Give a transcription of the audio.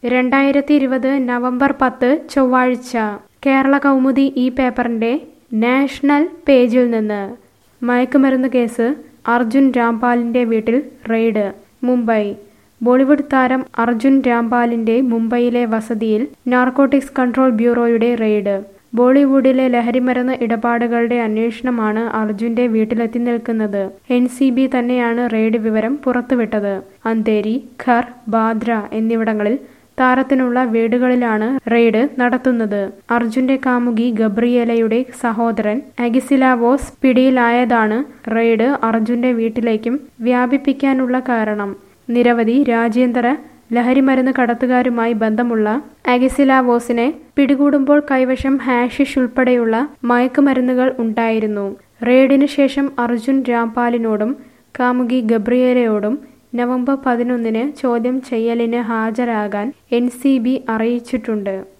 രണ്ടായിരത്തി ഇരുപത് നവംബർ പത്ത് ചൊവ്വാഴ്ച കേരള കൗമുദി ഈ പേപ്പറിന്റെ നാഷണൽ പേജിൽ നിന്ന് മയക്കുമരുന്ന് കേസ് അർജുൻ രാംപാലിന്റെ വീട്ടിൽ റെയ്ഡ് മുംബൈ ബോളിവുഡ് താരം അർജുൻ രാംപാലിന്റെ മുംബൈയിലെ വസതിയിൽ നാർക്കോട്ടിക്സ് കൺട്രോൾ ബ്യൂറോയുടെ റെയ്ഡ് ബോളിവുഡിലെ ലഹരിമരുന്ന് ഇടപാടുകളുടെ അന്വേഷണമാണ് അർജുന്റെ വീട്ടിലെത്തി നിൽക്കുന്നത് എൻ സി ബി തന്നെയാണ് റെയ്ഡ് വിവരം പുറത്തുവിട്ടത് അന്തേരി ഖർ ബാദ്ര എന്നിവിടങ്ങളിൽ താരത്തിനുള്ള വീടുകളിലാണ് റെയ്ഡ് നടത്തുന്നത് അർജുന്റെ കാമുകി ഗബ്രിയേലയുടെ സഹോദരൻ അഗിസിലാവോസ് പിടിയിലായതാണ് റെയ്ഡ് അർജുന്റെ വീട്ടിലേക്കും വ്യാപിപ്പിക്കാനുള്ള കാരണം നിരവധി രാജ്യാന്തര ലഹരിമരുന്ന് കടത്തുകാരുമായി ബന്ധമുള്ള അഗിസിലാവോസിനെ പിടികൂടുമ്പോൾ കൈവശം ഹാഷിഷ് ഉൾപ്പെടെയുള്ള മയക്കുമരുന്നുകൾ ഉണ്ടായിരുന്നു റെയ്ഡിന് ശേഷം അർജുൻ രാംപാലിനോടും കാമുകി ഗബ്രിയേലയോടും നവംബർ പതിനൊന്നിന് ചോദ്യം ചെയ്യലിന് ഹാജരാകാൻ എൻ അറിയിച്ചിട്ടുണ്ട്